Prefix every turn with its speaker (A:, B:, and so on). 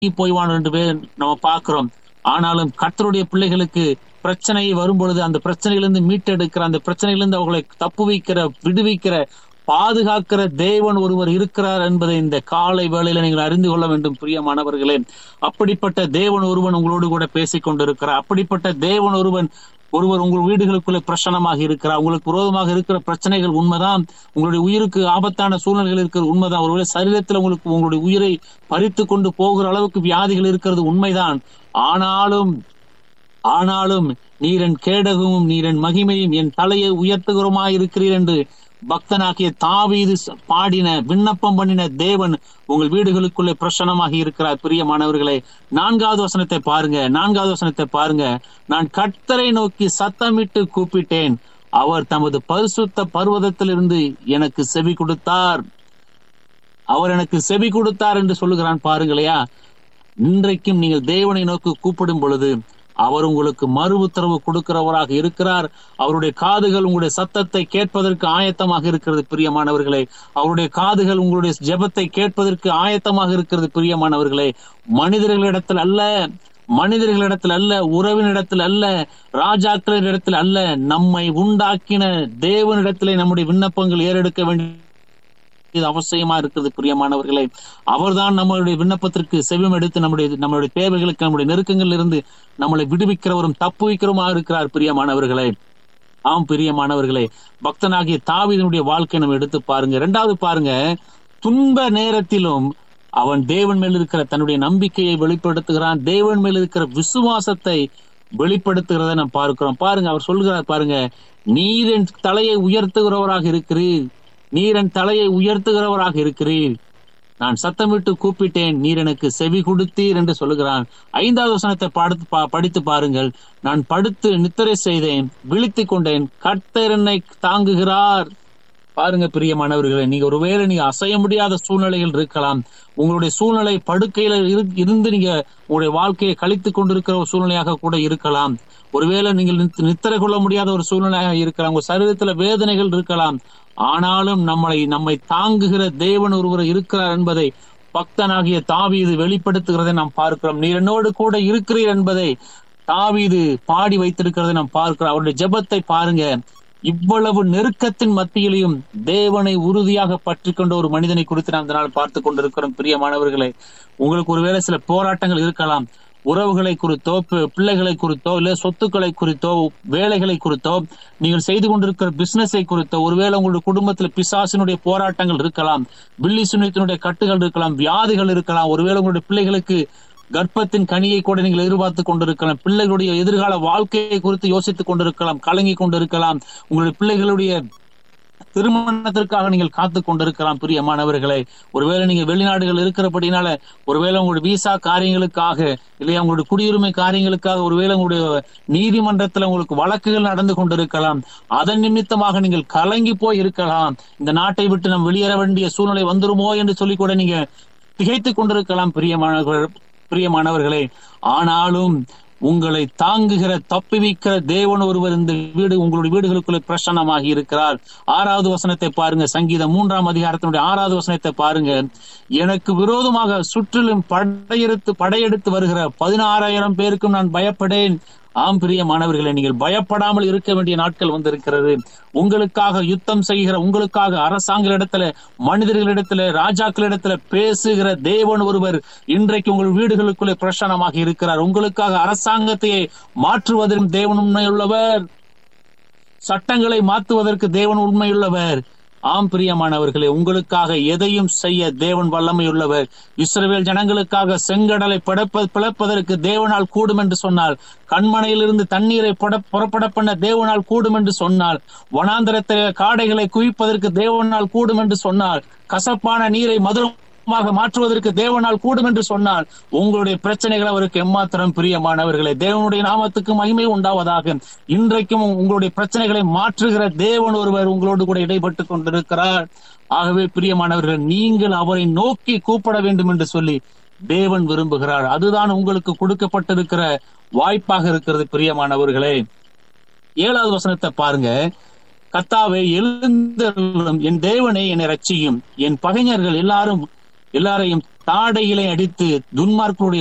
A: போய்வான் என்று பேர் நம்ம பார்க்கிறோம் ஆனாலும் கர்த்தருடைய பிள்ளைகளுக்கு பிரச்சனை வரும் பொழுது அந்த பிரச்சனையிலிருந்து மீட்டெடுக்கிற அந்த பிரச்சனையிலிருந்து அவர்களை தப்பு வைக்கிற விடுவிக்கிற பாதுகாக்கிற தேவன் ஒருவர் இருக்கிறார் என்பதை இந்த காலை வேளையில நீங்கள் அறிந்து கொள்ள வேண்டும் பிரியமானவர்களே அப்படிப்பட்ட தேவன் ஒருவன் உங்களோடு கூட பேசிக் கொண்டிருக்கிறார் அப்படிப்பட்ட தேவன் ஒருவன் ஒருவர் உங்கள் வீடுகளுக்குள்ளே பிரச்சனமாக இருக்கிறார் உங்களுக்கு விரோதமாக இருக்கிற பிரச்சனைகள் உண்மைதான் உங்களுடைய உயிருக்கு ஆபத்தான சூழ்நிலைகள் இருக்கிறது உண்மைதான் ஒருவேளை சரீரத்தில் உங்களுக்கு உங்களுடைய உயிரை பறித்து கொண்டு போகிற அளவுக்கு வியாதிகள் இருக்கிறது உண்மைதான் ஆனாலும் ஆனாலும் நீரன் கேடகமும் நீரன் மகிமையும் என் தலையை உயர்த்துகிறோமாய் இருக்கிறீர் என்று பக்தனாகிய தாவீது பாடின விண்ணப்பம் பண்ணின தேவன் உங்கள் வீடுகளுக்குள்ளே பிரசனமாக இருக்கிறார் பிரியமானவர்களே நான்காவது வசனத்தை பாருங்க நான்காவது வசனத்தை பாருங்க நான் கர்த்தரை நோக்கி சத்தமிட்டு கூப்பிட்டேன் அவர் தமது பரிசுத்த பர்வதத்திலிருந்து எனக்கு செவி கொடுத்தார் அவர் எனக்கு செவி கொடுத்தார் என்று சொல்லுகிறான் பாருங்களையா இன்றைக்கும் நீங்கள் தேவனை நோக்கி கூப்பிடும் பொழுது அவர் உங்களுக்கு மறு உத்தரவு கொடுக்கிறவராக இருக்கிறார் அவருடைய காதுகள் உங்களுடைய சத்தத்தை கேட்பதற்கு ஆயத்தமாக இருக்கிறது பிரியமானவர்களே அவருடைய காதுகள் உங்களுடைய ஜெபத்தை கேட்பதற்கு ஆயத்தமாக இருக்கிறது பிரியமானவர்களே மனிதர்களிடத்தில் அல்ல மனிதர்களிடத்தில் அல்ல உறவினிடத்தில் அல்ல ராஜாக்களிடத்தில் அல்ல நம்மை உண்டாக்கின தேவனிடத்திலே நம்முடைய விண்ணப்பங்கள் ஏறெடுக்க வேண்டிய இது அவசியமா இருக்குது பிரியமானவர்களே அவர்தான் நம்மளுடைய விண்ணப்பத்திற்கு செவியம் எடுத்து நம்முடைய நம்மளுடைய தேவைகளுக்கு நம்முடைய நெருக்கங்கள் இருந்து நம்மளை விடுவிக்கிறவரும் தப்பு வைக்கிறவமா இருக்கிறார் பிரியமானவர்களே ஆம் பிரியமானவர்களே பக்தனாகிய தாவிதனுடைய வாழ்க்கை நம்ம எடுத்து பாருங்க இரண்டாவது பாருங்க துன்ப நேரத்திலும் அவன் தேவன் மேல் இருக்கிற தன்னுடைய நம்பிக்கையை வெளிப்படுத்துகிறான் தேவன் மேல் இருக்கிற விசுவாசத்தை வெளிப்படுத்துகிறத நம்ம பார்க்கிறோம் பாருங்க அவர் சொல்கிறார் பாருங்க நீரின் தலையை உயர்த்துகிறவராக இருக்கிறீர் நீரன் தலையை உயர்த்துகிறவராக இருக்கிறீர் நான் சத்தமிட்டு கூப்பிட்டேன் நீர் எனக்கு செவி கொடுத்தீர் என்று சொல்லுகிறான் ஐந்தாவது வசனத்தை படுத்து படித்து பாருங்கள் நான் படுத்து நித்திரை செய்தேன் விழித்துக் கொண்டேன் கர்த்தர் என்னை தாங்குகிறார் பாருங்க பிரியமானவர்களே நீங்க ஒருவேளை நீங்க அசைய முடியாத சூழ்நிலைகள் இருக்கலாம் உங்களுடைய சூழ்நிலை படுக்கையில இருந்து நீங்க உங்களுடைய வாழ்க்கையை கழித்துக் கொண்டிருக்கிற ஒரு சூழ்நிலையாக கூட இருக்கலாம் ஒருவேளை நீங்கள் நித்திரை கொள்ள முடியாத ஒரு சூழ்நிலையாக இருக்கலாம் உங்க சரீரத்துல வேதனைகள் இருக்கலாம் ஆனாலும் நம்மளை நம்மை தாங்குகிற தேவன் ஒருவர் இருக்கிறார் என்பதை பக்தனாகிய தாவீது வெளிப்படுத்துகிறதை நாம் பார்க்கிறோம் நீர் என்னோடு கூட இருக்கிறீர் என்பதை தாவீது பாடி வைத்திருக்கிறதை நாம் பார்க்கிறோம் அவருடைய ஜெபத்தை பாருங்க இவ்வளவு நெருக்கத்தின் மத்தியிலையும் தேவனை உறுதியாக பற்றி கொண்ட ஒரு மனிதனை குறித்து நாம் இதனால் பார்த்து கொண்டிருக்கிறோம் பிரியமானவர்களே உங்களுக்கு ஒருவேளை சில போராட்டங்கள் இருக்கலாம் உறவுகளை குறித்தோ பிள்ளைகளை குறித்தோ இல்ல சொத்துக்களை குறித்தோ வேலைகளை குறித்தோ நீங்கள் செய்து கொண்டிருக்கிற பிசினஸை குறித்தோ ஒருவேளை உங்களுடைய குடும்பத்தில் பிசாசினுடைய போராட்டங்கள் இருக்கலாம் பில்லி சுனித்தினுடைய கட்டுகள் இருக்கலாம் வியாதிகள் இருக்கலாம் ஒருவேளை உங்களுடைய பிள்ளைகளுக்கு கர்ப்பத்தின் கனியை கூட நீங்கள் எதிர்பார்த்து கொண்டிருக்கலாம் பிள்ளைகளுடைய எதிர்கால வாழ்க்கையை குறித்து யோசித்துக் கொண்டிருக்கலாம் கலங்கி கொண்டிருக்கலாம் உங்களுடைய பிள்ளைகளுடைய திருமணத்திற்காக நீங்கள் காத்து கொண்டிருக்கலாம் பிரியமானவர்களே ஒருவேளை நீங்க வெளிநாடுகள் இருக்கிறபடினால ஒருவேளை உங்களுடைய விசா காரியங்களுக்காக இல்லையா உங்களுடைய குடியுரிமை காரியங்களுக்காக ஒருவேளை உங்களுடைய நீதிமன்றத்துல உங்களுக்கு வழக்குகள் நடந்து கொண்டிருக்கலாம் அதன் நிமித்தமாக நீங்கள் கலங்கி போய் இருக்கலாம் இந்த நாட்டை விட்டு நாம் வெளியேற வேண்டிய சூழ்நிலை வந்துருமோ என்று சொல்லி கூட நீங்க திகைத்துக் கொண்டிருக்கலாம் பிரியமானவர்கள் பிரியமானவர்களே ஆனாலும் உங்களை தாங்குகிற தப்புவிக்கிற தேவன் ஒருவர் இந்த வீடு உங்களுடைய வீடுகளுக்குள்ளே பிரசன்னமாகி இருக்கிறார் ஆறாவது வசனத்தை பாருங்க சங்கீதம் மூன்றாம் அதிகாரத்தினுடைய ஆறாவது வசனத்தை பாருங்க எனக்கு விரோதமாக சுற்றிலும் படையெடுத்து படையெடுத்து வருகிற பதினாறாயிரம் பேருக்கும் நான் பயப்படேன் ஆம் பிரிய மாணவர்களை நீங்கள் பயப்படாமல் இருக்க வேண்டிய நாட்கள் வந்திருக்கிறது உங்களுக்காக யுத்தம் செய்கிற உங்களுக்காக அரசாங்களிடத்துல மனிதர்களிடத்துல ராஜாக்களிடத்துல பேசுகிற தேவன் ஒருவர் இன்றைக்கு உங்கள் வீடுகளுக்குள்ளே பிரசனமாக இருக்கிறார் உங்களுக்காக அரசாங்கத்தையே மாற்றுவதற்கும் தேவன் உண்மையுள்ளவர் சட்டங்களை மாற்றுவதற்கு தேவன் உண்மையுள்ளவர் ஆம் பிரியமானவர்களே உங்களுக்காக எதையும் செய்ய தேவன் வல்லமையுள்ளவர் இஸ்ரவேல் ஜனங்களுக்காக செங்கடலை படைப்ப பிளப்பதற்கு தேவனால் கூடும் என்று சொன்னால் கண்மனையிலிருந்து தண்ணீரை புறப்பட பண்ண தேவனால் கூடும் என்று சொன்னால் வனாந்தரத்திலே காடைகளை குவிப்பதற்கு தேவனால் கூடும் என்று சொன்னால் கசப்பான நீரை மதுரம் மாற்றுவதற்கு தேவனால் கூடும் என்று சொன்னால் உங்களுடைய பிரச்சனைகள் அவருக்கு எம்மாத்திரம் பிரியமானவர்களே தேவனுடைய நாமத்துக்கு மகிமை உண்டாவதாக இன்றைக்கும் உங்களுடைய பிரச்சனைகளை மாற்றுகிற தேவன் ஒருவர் உங்களோடு கூட இடைப்பட்டு கொண்டிருக்கிறார் ஆகவே பிரியமானவர்கள் நீங்கள் அவரை நோக்கி கூப்பிட வேண்டும் என்று சொல்லி தேவன் விரும்புகிறார் அதுதான் உங்களுக்கு கொடுக்கப்பட்டிருக்கிற வாய்ப்பாக இருக்கிறது பிரியமானவர்களே ஏழாவது வசனத்தை பாருங்க கத்தாவை எழுந்தருளும் என் தேவனை என்னை ரட்சியும் என் பகைஞர்கள் எல்லாரும் எல்லாரையும் தாடைகளை அடித்து துன்மார்க்கருடைய